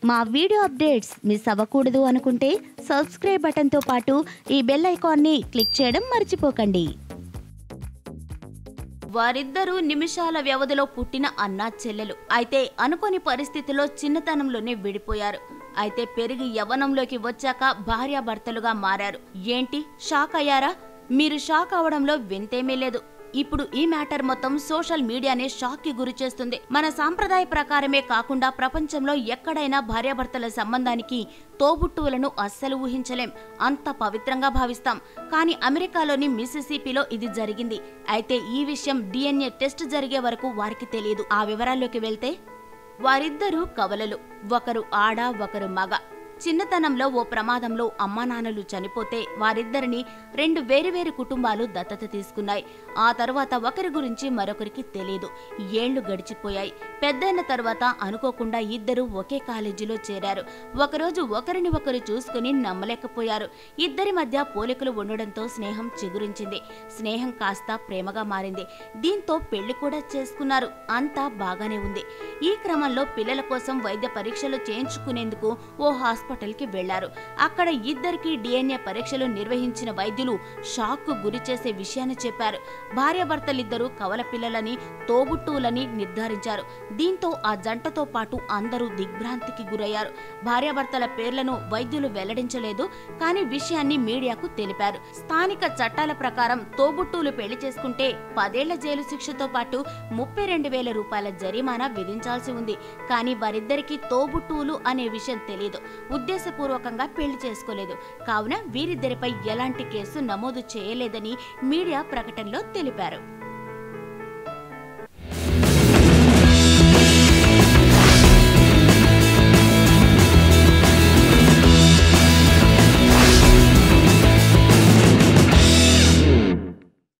మా video updates miss అవ్వకూడదు అనుకుంటే సబ్స్క్రైబ్ బటన్తో పాటు ఈ బెల్ ఐకాన్ని క్లిక్ చేయడం మర్చిపోకండి వారిద్దరూ నిమిషాల వ్యవధిలో పుట్టిన అన్నా చెల్లెలు అయితే అనుకోని పరిస్థితిలో చిన్నతనంలోనే విడిపోయారు అయితే పెరిగి యవ్వనంలోకి వచ్చాక భార్యాభర్తలుగా మారారు ఏంటి షాక్ అయ్యారా మీరు షాక్ అవడంలో వింతేమీ లేదు ఇప్పుడు ఈ మ్యాటర్ మొత్తం సోషల్ మీడియానే షాక్ కి గురి చేస్తుంది మన సాంప్రదాయ ప్రకారమే కాకుండా ప్రపంచంలో ఎక్కడైనా భార్యాభర్తల సంబంధానికి తోబుట్టువులను అస్సలు ఊహించలేం అంత పవిత్రంగా భావిస్తాం కానీ అమెరికాలోని మిసిసిపిలో ఇది జరిగింది అయితే ఈ విషయం డిఎన్ఏ టెస్ట్ జరిగే వరకు వారికి తెలియదు ఆ వివరాల్లోకి వెళ్తే వారిద్దరూ కవలలు ఒకరు ఆడ ఒకరు మగ చిన్నతనంలో ఓ ప్రమాదంలో అమ్మానాన్నలు చనిపోతే వారిద్దరిని రెండు వేరువేరు కుటుంబాలు దత్తత తీసుకున్నాయి ఆ తర్వాత ఒకరి గురించి మరొకరికి తెలియదు ఏళ్లు గడిచిపోయాయి పెద్దయిన తర్వాత అనుకోకుండా ఇద్దరు ఒకే కాలేజీలో చేరారు ఒకరోజు ఒకరిని ఒకరు చూసుకుని నమ్మలేకపోయారు ఇద్దరి మధ్య పోలికలు ఉండడంతో స్నేహం చిగురించింది స్నేహం కాస్త ప్రేమగా మారింది దీంతో పెళ్లి కూడా చేసుకున్నారు అంతా బాగానే ఉంది ఈ క్రమంలో పిల్లల కోసం వైద్య పరీక్షలు చేయించుకునేందుకు ఓ హాస్పిటల్కి వెళ్లారు అక్కడ ఇద్దరికి డిఎన్ఏ పరీక్షలు నిర్వహించిన వైద్యులు షాక్ కు గురి చేసే విషయాన్ని చెప్పారు భార్యాభర్తలిద్దరూ కవల పిల్లలని తోబుట్టువులని నిర్ధారించారు దీంతో ఆ జంటతో పాటు అందరూ దిగ్భ్రాంతికి గురయ్యారు భార్యాభర్తల పేర్లను వైద్యులు వెల్లడించలేదు కానీ విషయాన్ని మీడియాకు తెలిపారు స్థానిక చట్టాల ప్రకారం తోబుట్టువులు పెళ్లి చేసుకుంటే పదేళ్ల జైలు శిక్షతో పాటు ముప్పై రెండు వేల రూపాయల జరిమానా విధించాల్సి ఉంది కానీ వారిద్దరికీ తోబుట్టువులు అనే విషయం తెలియదు ఉద్దేశపూర్వకంగా పెళ్లి చేసుకోలేదు కావున వీరిద్దరిపై ఎలాంటి కేసు నమోదు చేయలేదని మీడియా ప్రకటనలో తెలిపారు